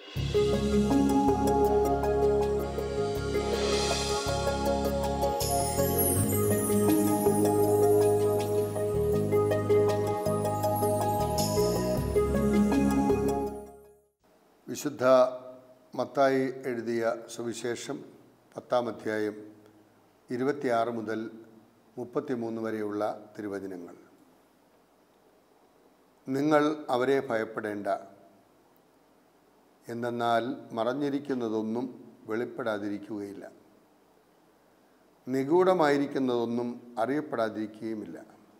വിശുദ്ധ മത്തായി എഴുതിയ സുവിശേഷം പത്താം അധ്യായം ഇരുപത്തിയാറ് മുതൽ മുപ്പത്തിമൂന്ന് വരെയുള്ള തിരുവചനങ്ങൾ നിങ്ങൾ അവരെ ഭയപ്പെടേണ്ട എന്തെന്നാൽ മറഞ്ഞിരിക്കുന്നതൊന്നും വെളിപ്പെടാതിരിക്കുകയില്ല നിഗൂഢമായിരിക്കുന്നതൊന്നും അറിയപ്പെടാതിരിക്കുകയുമില്ല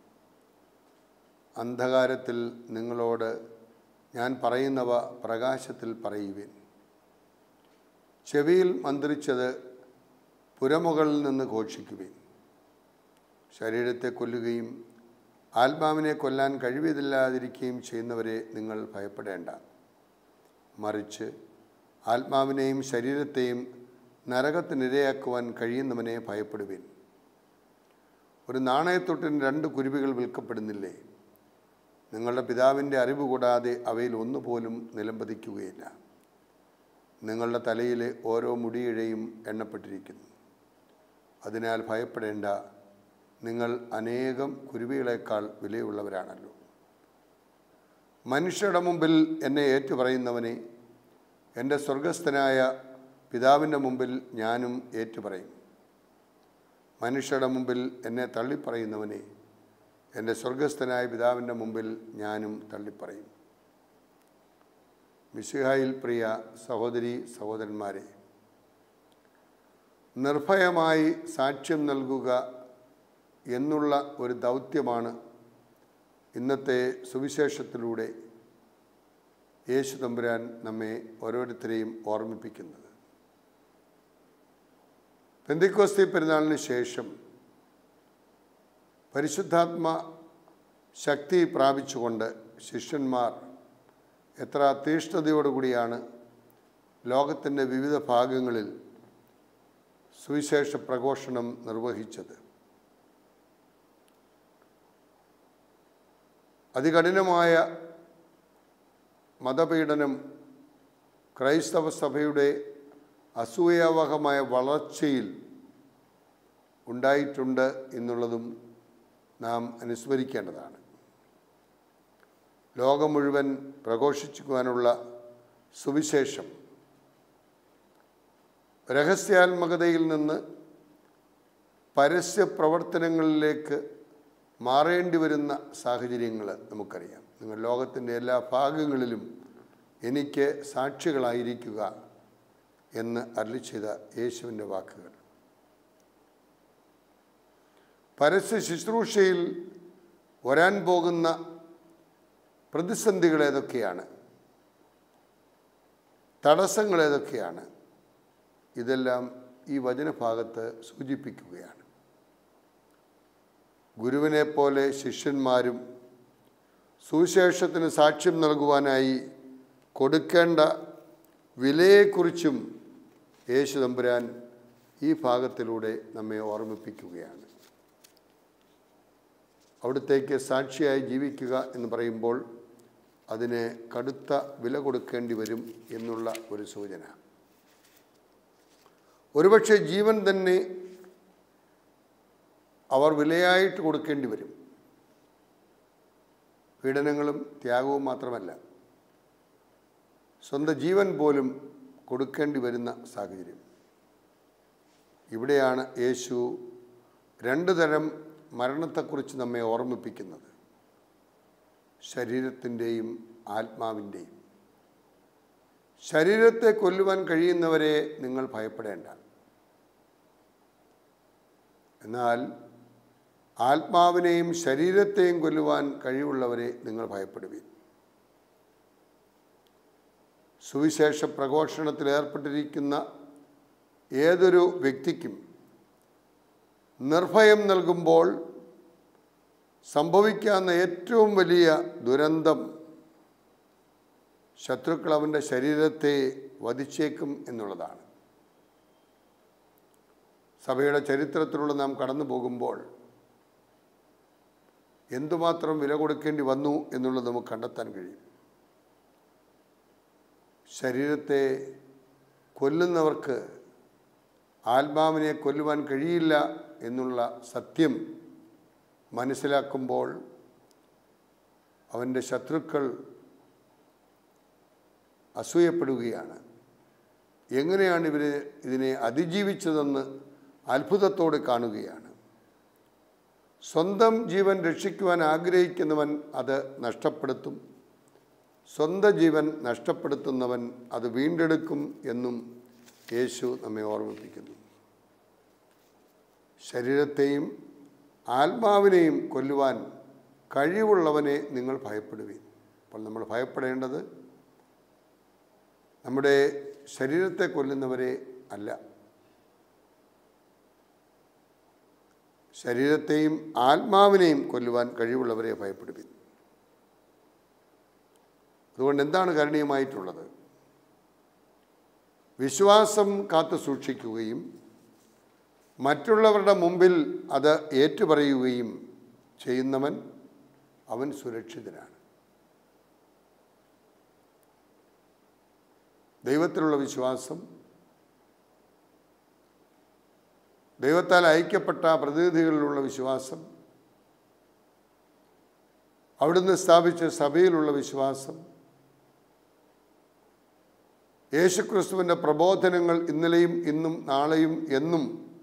അന്ധകാരത്തിൽ നിങ്ങളോട് ഞാൻ പറയുന്നവ പ്രകാശത്തിൽ പറയുവിൻ ചെവിയിൽ മന്ത്രിച്ചത് പുരമുകളിൽ നിന്ന് ഘോഷിക്കുവിൻ ശരീരത്തെ കൊല്ലുകയും ആത്മാവിനെ കൊല്ലാൻ കഴിവില്ലാതിരിക്കുകയും ചെയ്യുന്നവരെ നിങ്ങൾ ഭയപ്പെടേണ്ട മറിച്ച് ആത്മാവിനെയും ശരീരത്തെയും നരകത്തിനിരയാക്കുവാൻ കഴിയുന്നവനെ ഭയപ്പെടുവിൻ ഒരു നാണയത്തൊട്ടിന് രണ്ട് കുരുവികൾ വിൽക്കപ്പെടുന്നില്ലേ നിങ്ങളുടെ പിതാവിൻ്റെ അറിവ് കൂടാതെ അവയിൽ ഒന്നുപോലും നിലംപതിക്കുകയില്ല നിങ്ങളുടെ തലയിലെ ഓരോ മുടിയിഴയും എണ്ണപ്പെട്ടിരിക്കുന്നു അതിനാൽ ഭയപ്പെടേണ്ട നിങ്ങൾ അനേകം കുരുവികളെക്കാൾ വിലയുള്ളവരാണല്ലോ മനുഷ്യരുടെ മുമ്പിൽ എന്നെ ഏറ്റുപറയുന്നവനെ എൻ്റെ സ്വർഗസ്ഥനായ പിതാവിൻ്റെ മുമ്പിൽ ഞാനും ഏറ്റുപറയും മനുഷ്യരുടെ മുമ്പിൽ എന്നെ തള്ളിപ്പറയുന്നവനെ എൻ്റെ സ്വർഗസ്ഥനായ പിതാവിൻ്റെ മുമ്പിൽ ഞാനും തള്ളിപ്പറയും മിശിഹായിൽ പ്രിയ സഹോദരി സഹോദരന്മാരെ നിർഭയമായി സാക്ഷ്യം നൽകുക എന്നുള്ള ഒരു ദൗത്യമാണ് ഇന്നത്തെ സുവിശേഷത്തിലൂടെ യേശു തമ്പുരാൻ നമ്മെ ഓരോരുത്തരെയും ഓർമ്മിപ്പിക്കുന്നത് പെന്തിക്കോസ്തി പെരുന്നാളിന് ശേഷം പരിശുദ്ധാത്മ ശക്തി പ്രാപിച്ചുകൊണ്ട് ശിഷ്യന്മാർ എത്ര തീഷ്ണതയോടുകൂടിയാണ് ലോകത്തിൻ്റെ വിവിധ ഭാഗങ്ങളിൽ സുവിശേഷ പ്രഘോഷണം നിർവഹിച്ചത് അതികഠിനമായ മതപീഡനം ക്രൈസ്തവ സഭയുടെ അസൂയാവഹമായ വളർച്ചയിൽ ഉണ്ടായിട്ടുണ്ട് എന്നുള്ളതും നാം അനുസ്മരിക്കേണ്ടതാണ് ലോകം മുഴുവൻ പ്രഘോഷിക്കുവാനുള്ള സുവിശേഷം രഹസ്യാത്മകതയിൽ നിന്ന് പരസ്യ പ്രവർത്തനങ്ങളിലേക്ക് മാറേണ്ടി വരുന്ന സാഹചര്യങ്ങൾ നമുക്കറിയാം നിങ്ങൾ ലോകത്തിൻ്റെ എല്ലാ ഭാഗങ്ങളിലും എനിക്ക് സാക്ഷികളായിരിക്കുക എന്ന് അരളി ചെയ്ത യേശുവിൻ്റെ വാക്കുകൾ പരസ്യ ശുശ്രൂഷയിൽ വരാൻ പോകുന്ന പ്രതിസന്ധികൾ ഏതൊക്കെയാണ് തടസ്സങ്ങൾ ഏതൊക്കെയാണ് ഇതെല്ലാം ഈ വചനഭാഗത്ത് സൂചിപ്പിക്കുകയാണ് ഗുരുവിനെ പോലെ ശിഷ്യന്മാരും സുവിശേഷത്തിന് സാക്ഷ്യം നൽകുവാനായി കൊടുക്കേണ്ട വിലയെക്കുറിച്ചും യേശു തമ്പുരാൻ ഈ ഭാഗത്തിലൂടെ നമ്മെ ഓർമ്മിപ്പിക്കുകയാണ് അവിടത്തേക്ക് സാക്ഷിയായി ജീവിക്കുക എന്ന് പറയുമ്പോൾ അതിന് കടുത്ത വില കൊടുക്കേണ്ടി വരും എന്നുള്ള ഒരു സൂചന ഒരുപക്ഷെ ജീവൻ തന്നെ അവർ വിലയായിട്ട് കൊടുക്കേണ്ടി വരും പീഡനങ്ങളും ത്യാഗവും മാത്രമല്ല സ്വന്തം ജീവൻ പോലും കൊടുക്കേണ്ടി വരുന്ന സാഹചര്യം ഇവിടെയാണ് യേശു രണ്ട് തരം മരണത്തെക്കുറിച്ച് നമ്മെ ഓർമ്മിപ്പിക്കുന്നത് ശരീരത്തിൻ്റെയും ആത്മാവിൻ്റെയും ശരീരത്തെ കൊല്ലുവാൻ കഴിയുന്നവരെ നിങ്ങൾ ഭയപ്പെടേണ്ട എന്നാൽ ആത്മാവിനെയും ശരീരത്തെയും കൊല്ലുവാൻ കഴിവുള്ളവരെ നിങ്ങൾ ഭയപ്പെടുവീൻ സുവിശേഷ പ്രഘോഷണത്തിൽ ഏർപ്പെട്ടിരിക്കുന്ന ഏതൊരു വ്യക്തിക്കും നിർഭയം നൽകുമ്പോൾ സംഭവിക്കാവുന്ന ഏറ്റവും വലിയ ദുരന്തം ശത്രുക്കൾ അവൻ്റെ ശരീരത്തെ വധിച്ചേക്കും എന്നുള്ളതാണ് സഭയുടെ ചരിത്രത്തിലൂടെ നാം കടന്നു പോകുമ്പോൾ എന്തുമാത്രം വില കൊടുക്കേണ്ടി വന്നു എന്നുള്ളത് നമുക്ക് കണ്ടെത്താൻ കഴിയും ശരീരത്തെ കൊല്ലുന്നവർക്ക് ആത്മാവിനെ കൊല്ലുവാൻ കഴിയില്ല എന്നുള്ള സത്യം മനസ്സിലാക്കുമ്പോൾ അവൻ്റെ ശത്രുക്കൾ അസൂയപ്പെടുകയാണ് എങ്ങനെയാണ് ഇവർ ഇതിനെ അതിജീവിച്ചതെന്ന് അത്ഭുതത്തോടെ കാണുകയാണ് സ്വന്തം ജീവൻ രക്ഷിക്കുവാൻ ആഗ്രഹിക്കുന്നവൻ അത് നഷ്ടപ്പെടുത്തും സ്വന്തം ജീവൻ നഷ്ടപ്പെടുത്തുന്നവൻ അത് വീണ്ടെടുക്കും എന്നും യേശു നമ്മെ ഓർമ്മിപ്പിക്കുന്നു ശരീരത്തെയും ആത്മാവിനെയും കൊല്ലുവാൻ കഴിവുള്ളവനെ നിങ്ങൾ ഭയപ്പെടുവീൻ അപ്പോൾ നമ്മൾ ഭയപ്പെടേണ്ടത് നമ്മുടെ ശരീരത്തെ കൊല്ലുന്നവരെ അല്ല ശരീരത്തെയും ആത്മാവിനെയും കൊല്ലുവാൻ കഴിവുള്ളവരെ ഭയപ്പെടുവിൻ അതുകൊണ്ട് എന്താണ് കരണീയമായിട്ടുള്ളത് വിശ്വാസം കാത്തു സൂക്ഷിക്കുകയും മറ്റുള്ളവരുടെ മുമ്പിൽ അത് ഏറ്റുപറയുകയും ചെയ്യുന്നവൻ അവൻ സുരക്ഷിതനാണ് ദൈവത്തിലുള്ള വിശ്വാസം ദൈവത്താൽ ഐക്യപ്പെട്ട പ്രതിനിധികളിലുള്ള വിശ്വാസം അവിടുന്ന് സ്ഥാപിച്ച സഭയിലുള്ള വിശ്വാസം യേശുക്രിസ്തുവിൻ്റെ പ്രബോധനങ്ങൾ ഇന്നലെയും ഇന്നും നാളെയും എന്നും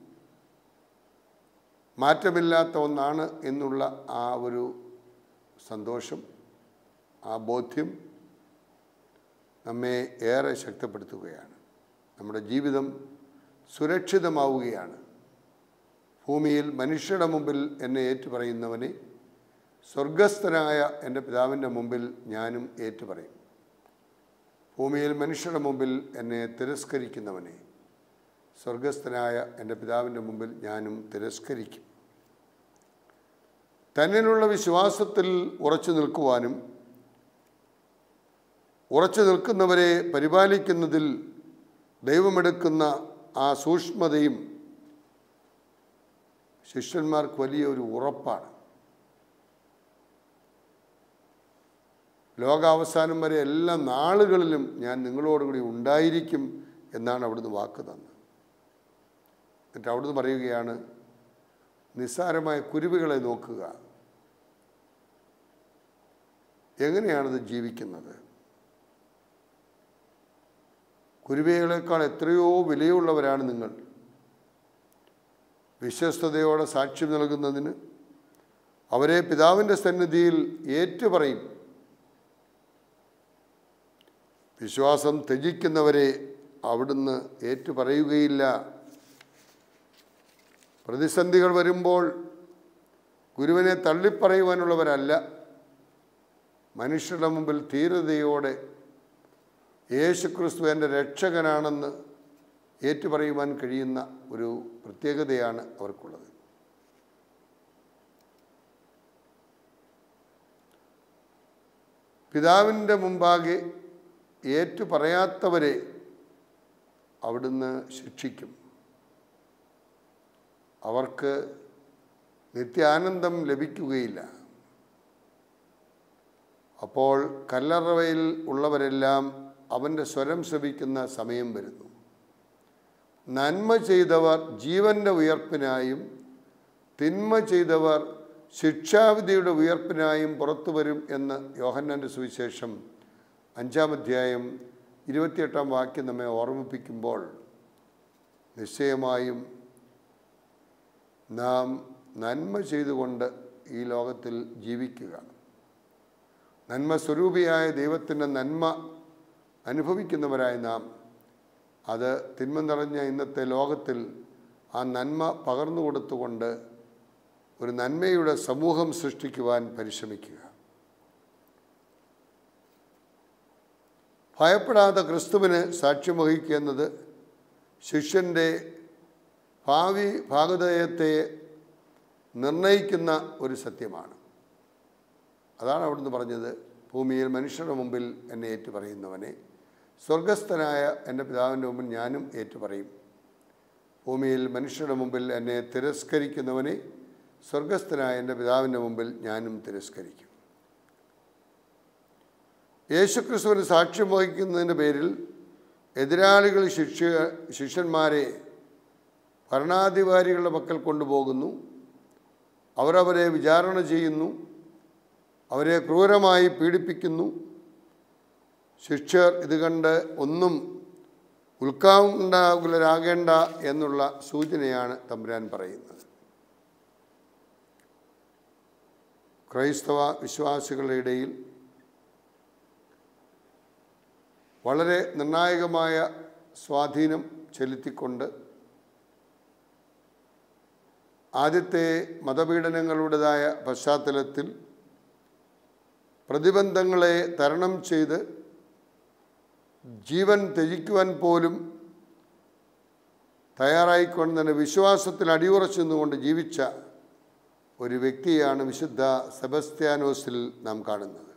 മാറ്റമില്ലാത്ത ഒന്നാണ് എന്നുള്ള ആ ഒരു സന്തോഷം ആ ബോധ്യം നമ്മെ ഏറെ ശക്തിപ്പെടുത്തുകയാണ് നമ്മുടെ ജീവിതം സുരക്ഷിതമാവുകയാണ് ഭൂമിയിൽ മനുഷ്യരുടെ മുമ്പിൽ എന്നെ ഏറ്റുപറയുന്നവനെ സ്വർഗസ്ഥനായ എൻ്റെ പിതാവിൻ്റെ മുമ്പിൽ ഞാനും ഏറ്റുപറയും ഭൂമിയിൽ മനുഷ്യരുടെ മുമ്പിൽ എന്നെ തിരസ്കരിക്കുന്നവനെ സ്വർഗസ്ഥനായ എൻ്റെ പിതാവിൻ്റെ മുമ്പിൽ ഞാനും തിരസ്കരിക്കും തന്നിലുള്ള വിശ്വാസത്തിൽ ഉറച്ചു നിൽക്കുവാനും ഉറച്ചു നിൽക്കുന്നവരെ പരിപാലിക്കുന്നതിൽ ദൈവമെടുക്കുന്ന ആ സൂക്ഷ്മതയും ശിഷ്യന്മാർക്ക് വലിയ ഒരു ഉറപ്പാണ് ലോകാവസാനം വരെ എല്ലാ നാളുകളിലും ഞാൻ നിങ്ങളോടുകൂടി ഉണ്ടായിരിക്കും എന്നാണ് അവിടുന്ന് വാക്ക് തന്നത് എന്നിട്ട് അവിടുന്ന് പറയുകയാണ് നിസ്സാരമായ കുരുവികളെ നോക്കുക എങ്ങനെയാണത് ജീവിക്കുന്നത് കുരുവികളെക്കാൾ എത്രയോ വിലയുള്ളവരാണ് നിങ്ങൾ വിശ്വസ്തയോടെ സാക്ഷ്യം നൽകുന്നതിന് അവരെ പിതാവിൻ്റെ സന്നിധിയിൽ ഏറ്റുപറയും വിശ്വാസം ത്യജിക്കുന്നവരെ അവിടുന്ന് ഏറ്റുപറയുകയില്ല പ്രതിസന്ധികൾ വരുമ്പോൾ ഗുരുവിനെ തള്ളിപ്പറയുവാനുള്ളവരല്ല മനുഷ്യരുടെ മുമ്പിൽ ധീരതയോടെ യേശുക്രിസ്തു എൻ്റെ രക്ഷകനാണെന്ന് ഏറ്റുപറയുവാൻ കഴിയുന്ന ഒരു പ്രത്യേകതയാണ് അവർക്കുള്ളത് പിതാവിൻ്റെ മുമ്പാകെ ഏറ്റു പറയാത്തവരെ അവിടുന്ന് ശിക്ഷിക്കും അവർക്ക് നിത്യാനന്ദം ലഭിക്കുകയില്ല അപ്പോൾ കല്ലറവയിൽ ഉള്ളവരെല്ലാം അവൻ്റെ സ്വരം ശ്രവിക്കുന്ന സമയം വരുന്നു നന്മ ചെയ്തവർ ജീവൻ്റെ ഉയർപ്പിനായും തിന്മ ചെയ്തവർ ശിക്ഷാവിധിയുടെ ഉയർപ്പിനായും പുറത്തു വരും എന്ന് യോഹന്നാൻ്റെ സുവിശേഷം അഞ്ചാം അധ്യായം ഇരുപത്തിയെട്ടാം വാക്യം നമ്മെ ഓർമ്മിപ്പിക്കുമ്പോൾ നിശ്ചയമായും നാം നന്മ ചെയ്തുകൊണ്ട് ഈ ലോകത്തിൽ ജീവിക്കുക നന്മ സ്വരൂപിയായ ദൈവത്തിൻ്റെ നന്മ അനുഭവിക്കുന്നവരായ നാം അത് തിന്മ നിറഞ്ഞ ഇന്നത്തെ ലോകത്തിൽ ആ നന്മ പകർന്നു കൊടുത്തുകൊണ്ട് ഒരു നന്മയുടെ സമൂഹം സൃഷ്ടിക്കുവാൻ പരിശ്രമിക്കുക ഭയപ്പെടാതെ ക്രിസ്തുവിന് സാക്ഷ്യം വഹിക്കുക എന്നത് ശിഷ്യൻ്റെ ഭാവി ഭാഗതയത്തെ നിർണയിക്കുന്ന ഒരു സത്യമാണ് അതാണ് അവിടുന്ന് പറഞ്ഞത് ഭൂമിയിൽ മനുഷ്യരുടെ മുമ്പിൽ എന്നെ ഏറ്റുപറയുന്നവനെ സ്വർഗസ്ഥനായ എൻ്റെ പിതാവിൻ്റെ മുമ്പിൽ ഞാനും ഏറ്റുപറയും ഭൂമിയിൽ മനുഷ്യരുടെ മുമ്പിൽ എന്നെ തിരസ്കരിക്കുന്നവനെ സ്വർഗസ്ഥനായ എൻ്റെ പിതാവിൻ്റെ മുമ്പിൽ ഞാനും തിരസ്കരിക്കും യേശുക്രിസ്തുവിന് സാക്ഷ്യം വഹിക്കുന്നതിൻ്റെ പേരിൽ എതിരാളികൾ ശിക്ഷ ശിഷ്യന്മാരെ ഭരണാധികാരികളുടെ പക്കൽ കൊണ്ടുപോകുന്നു അവരവരെ വിചാരണ ചെയ്യുന്നു അവരെ ക്രൂരമായി പീഡിപ്പിക്കുന്നു ശിക്ഷർ ഇത് കണ്ട് ഒന്നും ഉത്കാണ്ടാകുലരാകേണ്ട എന്നുള്ള സൂചനയാണ് തമ്പുരാൻ പറയുന്നത് ക്രൈസ്തവ വിശ്വാസികളുടെ ഇടയിൽ വളരെ നിർണായകമായ സ്വാധീനം ചെലുത്തിക്കൊണ്ട് ആദ്യത്തെ മതപീഡനങ്ങളുടേതായ പശ്ചാത്തലത്തിൽ പ്രതിബന്ധങ്ങളെ തരണം ചെയ്ത് ജീവൻ ത്യജിക്കുവാൻ പോലും തയ്യാറായിക്കൊണ്ട് തന്നെ വിശ്വാസത്തിൽ അടിയുറച്ചു നിന്നുകൊണ്ട് ജീവിച്ച ഒരു വ്യക്തിയാണ് വിശുദ്ധ സെബസ്ത്യാനോസിൽ നാം കാണുന്നത്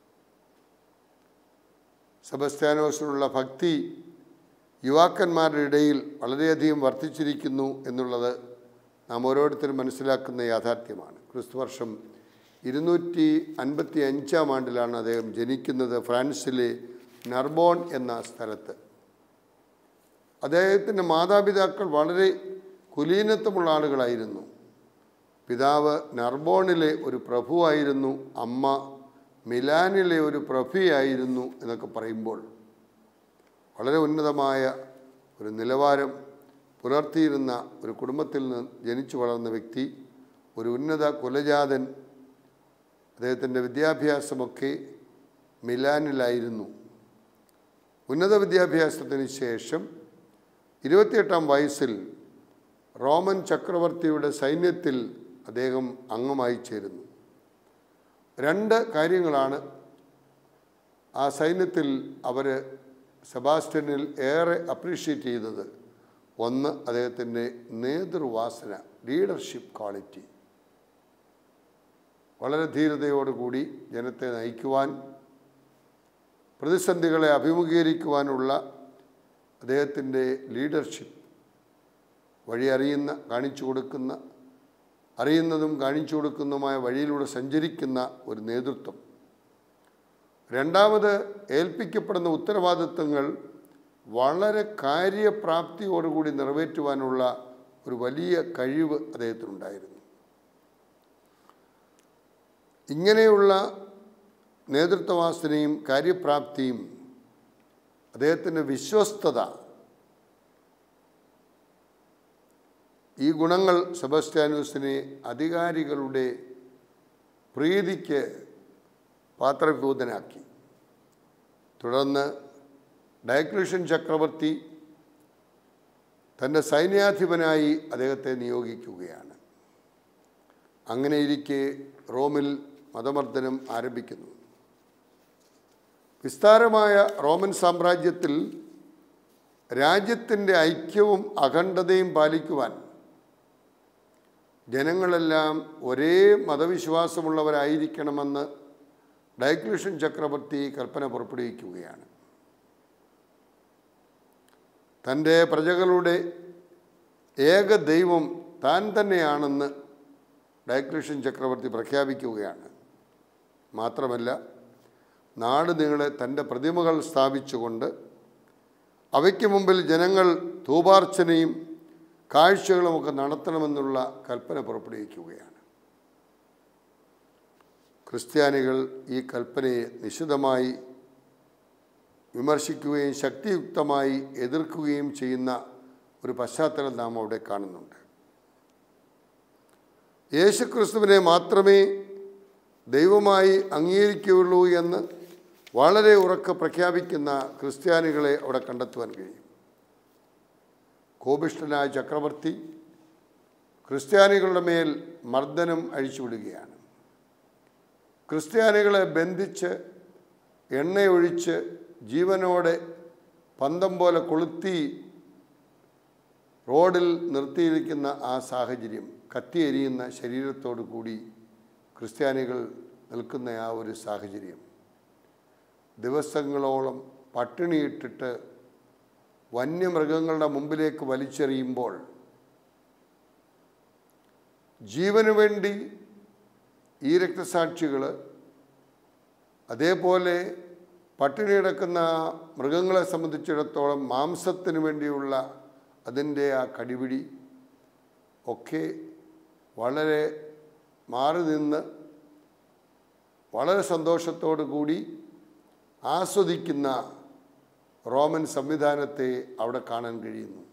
സെബസ്ത്യാനോസിനുള്ള ഭക്തി യുവാക്കന്മാരുടെ ഇടയിൽ വളരെയധികം വർദ്ധിച്ചിരിക്കുന്നു എന്നുള്ളത് നാം ഓരോരുത്തരും മനസ്സിലാക്കുന്ന യാഥാർത്ഥ്യമാണ് ക്രിസ്തുവർഷം ഇരുന്നൂറ്റി അൻപത്തി അഞ്ചാം ആണ്ടിലാണ് അദ്ദേഹം ജനിക്കുന്നത് ഫ്രാൻസിലെ നർബോൺ എന്ന സ്ഥലത്ത് അദ്ദേഹത്തിൻ്റെ മാതാപിതാക്കൾ വളരെ കുലീനത്വമുള്ള ആളുകളായിരുന്നു പിതാവ് നർബോണിലെ ഒരു പ്രഭുവായിരുന്നു അമ്മ മിലാനിലെ ഒരു പ്രഭുയായിരുന്നു എന്നൊക്കെ പറയുമ്പോൾ വളരെ ഉന്നതമായ ഒരു നിലവാരം പുലർത്തിയിരുന്ന ഒരു കുടുംബത്തിൽ നിന്ന് ജനിച്ചു വളർന്ന വ്യക്തി ഒരു ഉന്നത കുലജാതൻ അദ്ദേഹത്തിൻ്റെ വിദ്യാഭ്യാസമൊക്കെ മിലാനിലായിരുന്നു ഉന്നത വിദ്യാഭ്യാസത്തിന് ശേഷം ഇരുപത്തിയെട്ടാം വയസ്സിൽ റോമൻ ചക്രവർത്തിയുടെ സൈന്യത്തിൽ അദ്ദേഹം അംഗമായി ചേരുന്നു രണ്ട് കാര്യങ്ങളാണ് ആ സൈന്യത്തിൽ അവർ സെബാസ്റ്റ്യനിൽ ഏറെ അപ്രീഷിയേറ്റ് ചെയ്തത് ഒന്ന് അദ്ദേഹത്തിൻ്റെ നേതൃവാസന ലീഡർഷിപ്പ് ക്വാളിറ്റി വളരെ ധീരതയോടുകൂടി ജനത്തെ നയിക്കുവാൻ പ്രതിസന്ധികളെ അഭിമുഖീകരിക്കുവാനുള്ള അദ്ദേഹത്തിൻ്റെ ലീഡർഷിപ്പ് വഴി അറിയുന്ന കാണിച്ചു കൊടുക്കുന്ന അറിയുന്നതും കാണിച്ചു കൊടുക്കുന്നതുമായ വഴിയിലൂടെ സഞ്ചരിക്കുന്ന ഒരു നേതൃത്വം രണ്ടാമത് ഏൽപ്പിക്കപ്പെടുന്ന ഉത്തരവാദിത്വങ്ങൾ വളരെ കാര്യപ്രാപ്തിയോടുകൂടി നിറവേറ്റുവാനുള്ള ഒരു വലിയ കഴിവ് അദ്ദേഹത്തിനുണ്ടായിരുന്നു ഇങ്ങനെയുള്ള നേതൃത്വവാസനയും കാര്യപ്രാപ്തിയും അദ്ദേഹത്തിൻ്റെ വിശ്വസ്തത ഈ ഗുണങ്ങൾ സെബസ്ത്യാനൂസിനെ അധികാരികളുടെ പ്രീതിക്ക് പാത്രഭൂതനാക്കി തുടർന്ന് ഡയക്ലീഷ്യൻ ചക്രവർത്തി തൻ്റെ സൈന്യാധിപനായി അദ്ദേഹത്തെ നിയോഗിക്കുകയാണ് അങ്ങനെയിരിക്കെ റോമിൽ മതമർദ്ദനം ആരംഭിക്കുന്നു വിസ്താരമായ റോമൻ സാമ്രാജ്യത്തിൽ രാജ്യത്തിൻ്റെ ഐക്യവും അഖണ്ഡതയും പാലിക്കുവാൻ ജനങ്ങളെല്ലാം ഒരേ മതവിശ്വാസമുള്ളവരായിരിക്കണമെന്ന് ഡയക്ലീഷ്യൻ ചക്രവർത്തി കൽപ്പന പുറപ്പെടുവിക്കുകയാണ് തൻ്റെ പ്രജകളുടെ ഏക ദൈവം താൻ തന്നെയാണെന്ന് ഡയക്ലീഷ്യൻ ചക്രവർത്തി പ്രഖ്യാപിക്കുകയാണ് മാത്രമല്ല നാട് നീളെ തൻ്റെ പ്രതിമകൾ സ്ഥാപിച്ചുകൊണ്ട് അവയ്ക്ക് മുമ്പിൽ ജനങ്ങൾ ധൂപാർച്ചനയും കാഴ്ചകളുമൊക്കെ നടത്തണമെന്നുള്ള കൽപ്പന പുറപ്പെടുവിക്കുകയാണ് ക്രിസ്ത്യാനികൾ ഈ കൽപ്പനയെ നിശിതമായി വിമർശിക്കുകയും ശക്തിയുക്തമായി എതിർക്കുകയും ചെയ്യുന്ന ഒരു പശ്ചാത്തലം നാം അവിടെ കാണുന്നുണ്ട് യേശുക്രിസ്തുവിനെ മാത്രമേ ദൈവമായി അംഗീകരിക്കുകയുള്ളൂ എന്ന് വളരെ ഉറക്കെ പ്രഖ്യാപിക്കുന്ന ക്രിസ്ത്യാനികളെ അവിടെ കണ്ടെത്തുവാൻ കഴിയും കോപിഷ്ഠനായ ചക്രവർത്തി ക്രിസ്ത്യാനികളുടെ മേൽ മർദ്ദനം അഴിച്ചുവിടുകയാണ് ക്രിസ്ത്യാനികളെ ബന്ധിച്ച് എണ്ണയൊഴിച്ച് ജീവനോടെ പന്തം പോലെ കൊളുത്തി റോഡിൽ നിർത്തിയിരിക്കുന്ന ആ സാഹചര്യം കത്തിയെരിയുന്ന ശരീരത്തോടു കൂടി ക്രിസ്ത്യാനികൾ നിൽക്കുന്ന ആ ഒരു സാഹചര്യം ദിവസങ്ങളോളം പട്ടിണിയിട്ടിട്ട് വന്യമൃഗങ്ങളുടെ മുമ്പിലേക്ക് വലിച്ചെറിയുമ്പോൾ ജീവന് വേണ്ടി ഈ രക്തസാക്ഷികൾ അതേപോലെ പട്ടിണി കിടക്കുന്ന മൃഗങ്ങളെ സംബന്ധിച്ചിടത്തോളം മാംസത്തിന് വേണ്ടിയുള്ള അതിൻ്റെ ആ കടിപിടി ഒക്കെ വളരെ മാറി നിന്ന് വളരെ സന്തോഷത്തോടു കൂടി ആസ്വദിക്കുന്ന റോമൻ സംവിധാനത്തെ അവിടെ കാണാൻ കഴിയുന്നു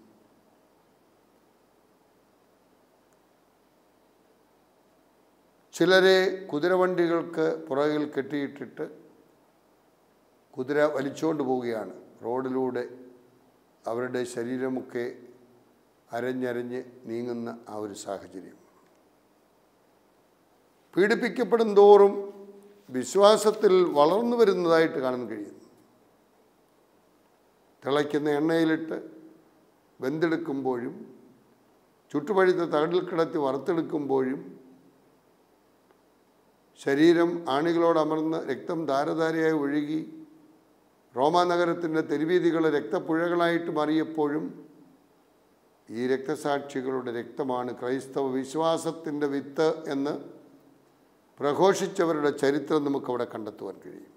ചിലരെ കുതിരവണ്ടികൾക്ക് പുറകിൽ കെട്ടിയിട്ടിട്ട് കുതിര വലിച്ചുകൊണ്ട് പോവുകയാണ് റോഡിലൂടെ അവരുടെ ശരീരമൊക്കെ അരഞ്ഞരഞ്ഞ് നീങ്ങുന്ന ആ ഒരു സാഹചര്യം പീഡിപ്പിക്കപ്പെടും തോറും വിശ്വാസത്തിൽ വളർന്നു വരുന്നതായിട്ട് കാണാൻ കഴിയുന്നു തിളയ്ക്കുന്ന എണ്ണയിലിട്ട് വെന്തെടുക്കുമ്പോഴും ചുട്ടുപഴുത്ത തകടിൽ കിടത്തി വറുത്തെടുക്കുമ്പോഴും ശരീരം ആണികളോട് അമർന്ന് രക്തം ധാരധാരയായി ഒഴുകി റോമാനഗരത്തിൻ്റെ തെരുവീതികൾ രക്തപ്പുഴകളായിട്ട് മാറിയപ്പോഴും ഈ രക്തസാക്ഷികളുടെ രക്തമാണ് ക്രൈസ്തവ വിശ്വാസത്തിൻ്റെ വിത്ത് എന്ന് പ്രഘോഷിച്ചവരുടെ ചരിത്രം നമുക്കവിടെ കണ്ടെത്തുവാൻ കഴിയും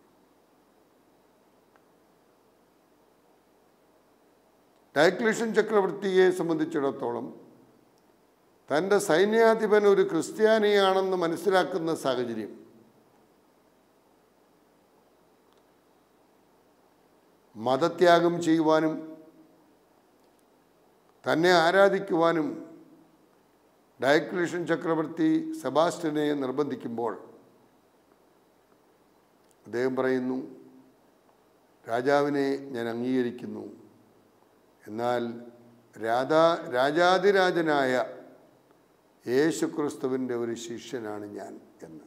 ഡയക്ലീഷ്യൻ ചക്രവർത്തിയെ സംബന്ധിച്ചിടത്തോളം തൻ്റെ സൈന്യാധിപൻ ഒരു ക്രിസ്ത്യാനിയാണെന്ന് മനസ്സിലാക്കുന്ന സാഹചര്യം മതത്യാഗം ചെയ്യുവാനും തന്നെ ആരാധിക്കുവാനും ഡയക്ലീഷ്യൻ ചക്രവർത്തി സെബാസ്റ്റ്യനെ നിർബന്ധിക്കുമ്പോൾ അദ്ദേഹം പറയുന്നു രാജാവിനെ ഞാൻ അംഗീകരിക്കുന്നു എന്നാൽ രാധാ രാജാതിരാജനായ യേശു ക്രിസ്തുവിൻ്റെ ഒരു ശിഷ്യനാണ് ഞാൻ എന്ന്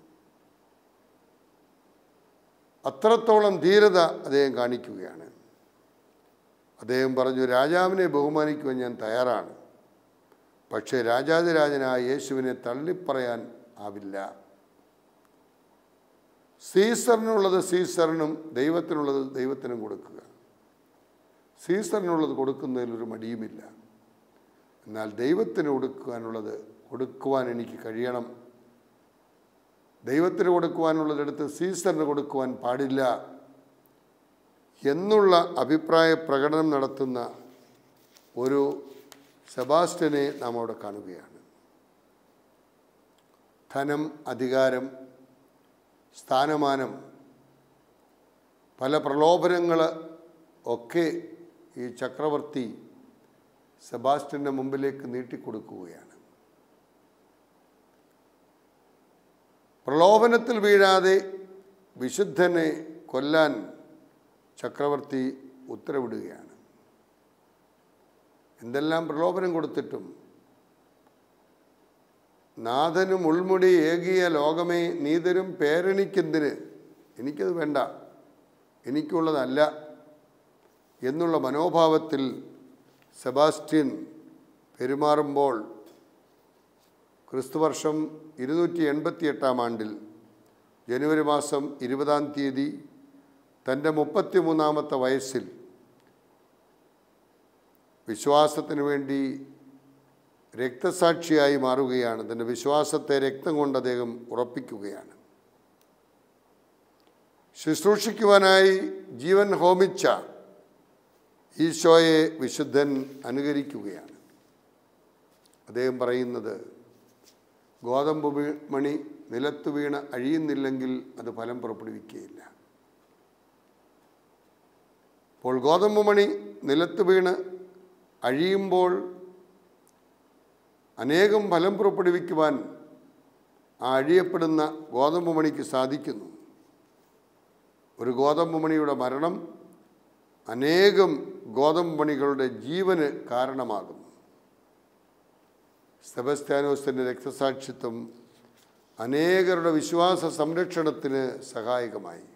അത്രത്തോളം ധീരത അദ്ദേഹം കാണിക്കുകയാണ് അദ്ദേഹം പറഞ്ഞു രാജാവിനെ ബഹുമാനിക്കുവാൻ ഞാൻ തയ്യാറാണ് പക്ഷേ രാജാതിരാജനായ യേശുവിനെ തള്ളിപ്പറയാൻ ആവില്ല സീസറിനുള്ളത് സീസറിനും ദൈവത്തിനുള്ളത് ദൈവത്തിനും കൊടുക്കുക സീസറിനുള്ളത് കൊടുക്കുന്നതിൽ ഒരു മടിയുമില്ല എന്നാൽ ദൈവത്തിന് കൊടുക്കുവാനുള്ളത് കൊടുക്കുവാൻ എനിക്ക് കഴിയണം ദൈവത്തിന് കൊടുക്കുവാനുള്ളതെടുത്ത് സീസറിന് കൊടുക്കുവാൻ പാടില്ല എന്നുള്ള അഭിപ്രായ പ്രകടനം നടത്തുന്ന ഒരു സെബാസ്റ്റ്യനെ നാം അവിടെ കാണുകയാണ് ധനം അധികാരം സ്ഥാനമാനം പല പ്രലോഭനങ്ങൾ ഒക്കെ ഈ ചക്രവർത്തി സെബാസ്റ്റ്യൻ്റെ മുമ്പിലേക്ക് നീട്ടിക്കൊടുക്കുകയാണ് പ്രലോഭനത്തിൽ വീഴാതെ വിശുദ്ധനെ കൊല്ലാൻ ചക്രവർത്തി ഉത്തരവിടുകയാണ് എന്തെല്ലാം പ്രലോഭനം കൊടുത്തിട്ടും നാഥനും ഉൾമുടി ഏകിയ ലോകമേ നീതരും പേരണിക്കെന്തിന് എനിക്കത് വേണ്ട എനിക്കുള്ളതല്ല എന്നുള്ള മനോഭാവത്തിൽ സെബാസ്റ്റ്യൻ പെരുമാറുമ്പോൾ ക്രിസ്തുവർഷം ഇരുന്നൂറ്റി എൺപത്തി എട്ടാം ആണ്ടിൽ ജനുവരി മാസം ഇരുപതാം തീയതി തൻ്റെ മുപ്പത്തി മൂന്നാമത്തെ വയസ്സിൽ വിശ്വാസത്തിന് വേണ്ടി രക്തസാക്ഷിയായി മാറുകയാണ് തൻ്റെ വിശ്വാസത്തെ രക്തം കൊണ്ട് അദ്ദേഹം ഉറപ്പിക്കുകയാണ് ശുശ്രൂഷിക്കുവാനായി ജീവൻ ഹോമിച്ച ഈശോയെ വിശുദ്ധൻ അനുകരിക്കുകയാണ് അദ്ദേഹം പറയുന്നത് ഗോതമ്പ് വീ- മണി നിലത്ത് വീണ് അഴിയുന്നില്ലെങ്കിൽ അത് ഫലം പുറപ്പെടുവിക്കുകയില്ല അപ്പോൾ ഗോതമ്പ് മണി നിലത്ത് വീണ് അഴിയുമ്പോൾ അനേകം ഫലം പുറപ്പെടുവിക്കുവാൻ ആ അഴിയപ്പെടുന്ന ഗോതമ്പ് മണിക്ക് സാധിക്കുന്നു ഒരു ഗോതമ്പ് മണിയുടെ മരണം അനേകം ഗോതമ്പ് മണികളുടെ ജീവന് കാരണമാകുന്നു സെബസ്ത്യാനോസിൻ്റെ രക്തസാക്ഷിത്വം അനേകരുടെ വിശ്വാസ സംരക്ഷണത്തിന് സഹായകമായി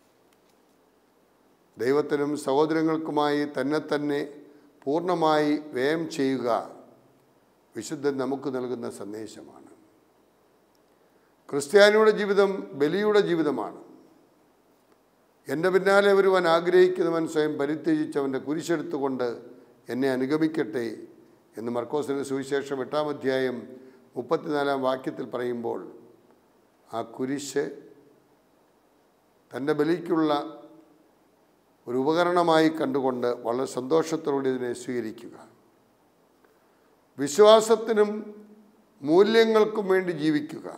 ദൈവത്തിനും സഹോദരങ്ങൾക്കുമായി തന്നെ തന്നെ പൂർണ്ണമായി വ്യയം ചെയ്യുക വിശുദ്ധൻ നമുക്ക് നൽകുന്ന സന്ദേശമാണ് ക്രിസ്ത്യാനിയുടെ ജീവിതം ബലിയുടെ ജീവിതമാണ് എൻ്റെ പിന്നാലെ വരുവാൻ ആഗ്രഹിക്കുന്നവൻ സ്വയം പരിത്യജിച്ച് അവൻ്റെ കുരിശെടുത്തുകൊണ്ട് എന്നെ അനുഗമിക്കട്ടെ എന്ന് മർക്കോസിൻ്റെ സുവിശേഷം എട്ടാം അധ്യായം മുപ്പത്തിനാലാം വാക്യത്തിൽ പറയുമ്പോൾ ആ കുരിശ് തൻ്റെ ബലിക്കുള്ള ഒരു ഉപകരണമായി കണ്ടുകൊണ്ട് വളരെ സന്തോഷത്തോടെ ഇതിനെ സ്വീകരിക്കുക വിശ്വാസത്തിനും മൂല്യങ്ങൾക്കും വേണ്ടി ജീവിക്കുക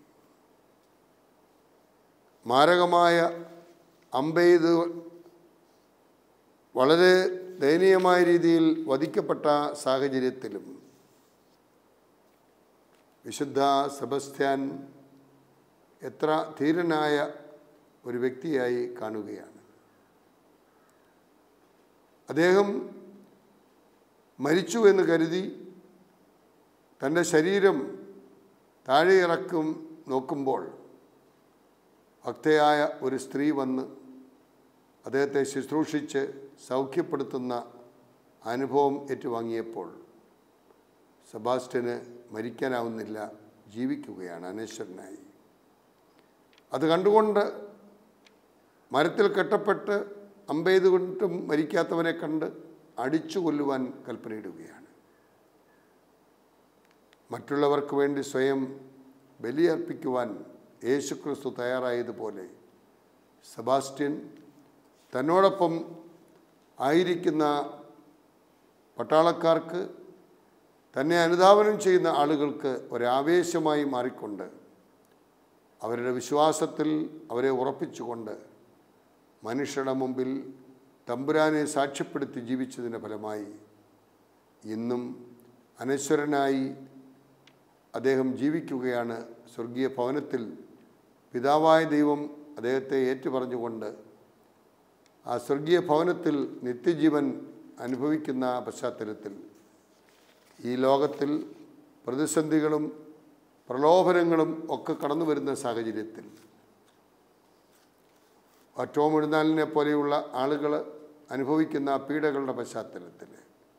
മാരകമായ അമ്പെയ്ത് വളരെ ദയനീയമായ രീതിയിൽ വധിക്കപ്പെട്ട സാഹചര്യത്തിലും വിശുദ്ധ സെബസ്ത്യാൻ എത്ര ധീരനായ ഒരു വ്യക്തിയായി കാണുകയാണ് അദ്ദേഹം മരിച്ചു എന്ന് കരുതി തൻ്റെ ശരീരം താഴെ ഇറക്കും നോക്കുമ്പോൾ ഭക്തയായ ഒരു സ്ത്രീ വന്ന് അദ്ദേഹത്തെ ശുശ്രൂഷിച്ച് സൗഖ്യപ്പെടുത്തുന്ന അനുഭവം ഏറ്റുവാങ്ങിയപ്പോൾ സെബാസ്റ്റ്യന് മരിക്കാനാവുന്നില്ല ജീവിക്കുകയാണ് അനശ്വരനായി അത് കണ്ടുകൊണ്ട് മരത്തിൽ കെട്ടപ്പെട്ട് അമ്പെയ്ത് കൊണ്ടും മരിക്കാത്തവനെ കണ്ട് അടിച്ചു കൊല്ലുവാൻ കൽപ്പനയിടുകയാണ് മറ്റുള്ളവർക്ക് വേണ്ടി സ്വയം ബലിയർപ്പിക്കുവാൻ യേശുക്രിസ്തു തയ്യാറായതുപോലെ സെബാസ്റ്റ്യൻ തന്നോടൊപ്പം ആയിരിക്കുന്ന പട്ടാളക്കാർക്ക് തന്നെ അനുധാവനം ചെയ്യുന്ന ആളുകൾക്ക് ഒരാവേശമായി മാറിക്കൊണ്ട് അവരുടെ വിശ്വാസത്തിൽ അവരെ ഉറപ്പിച്ചുകൊണ്ട് മനുഷ്യരുടെ മുമ്പിൽ തമ്പുരാനെ സാക്ഷ്യപ്പെടുത്തി ജീവിച്ചതിൻ്റെ ഫലമായി ഇന്നും അനശ്വരനായി അദ്ദേഹം ജീവിക്കുകയാണ് സ്വർഗീയ ഭവനത്തിൽ പിതാവായ ദൈവം അദ്ദേഹത്തെ ഏറ്റുപറഞ്ഞുകൊണ്ട് ആ സ്വർഗീയ ഭവനത്തിൽ നിത്യജീവൻ അനുഭവിക്കുന്ന പശ്ചാത്തലത്തിൽ ഈ ലോകത്തിൽ പ്രതിസന്ധികളും പ്രലോഭനങ്ങളും ഒക്കെ കടന്നു വരുന്ന സാഹചര്യത്തിൽ ടോം എഴുന്നാലിനെ പോലെയുള്ള ആളുകൾ അനുഭവിക്കുന്ന പീഡകളുടെ പശ്ചാത്തലത്തിൽ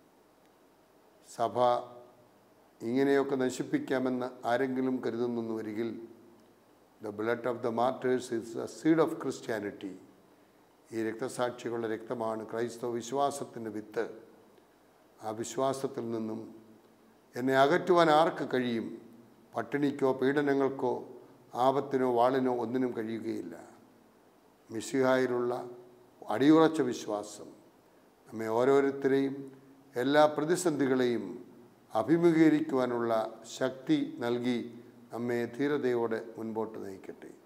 സഭ ഇങ്ങനെയൊക്കെ നശിപ്പിക്കാമെന്ന് ആരെങ്കിലും കരുതുന്നു വരികിൽ the blood of the martyrs is the seed of Christianity ഈ രക്തസാക്ഷികളുടെ രക്തമാണ് ക്രൈസ്തവ വിശ്വാസത്തിൻ്റെ വിത്ത് ആ വിശ്വാസത്തിൽ നിന്നും എന്നെ അകറ്റുവാൻ ആർക്ക് കഴിയും പട്ടിണിക്കോ പീഡനങ്ങൾക്കോ ആപത്തിനോ വാളിനോ ഒന്നിനും കഴിയുകയില്ല മിശിഹായിലുള്ള അടിയുറച്ച വിശ്വാസം നമ്മെ ഓരോരുത്തരെയും എല്ലാ പ്രതിസന്ധികളെയും അഭിമുഖീകരിക്കുവാനുള്ള ശക്തി നൽകി നമ്മെ ധീരതയോടെ മുൻപോട്ട് നയിക്കട്ടെ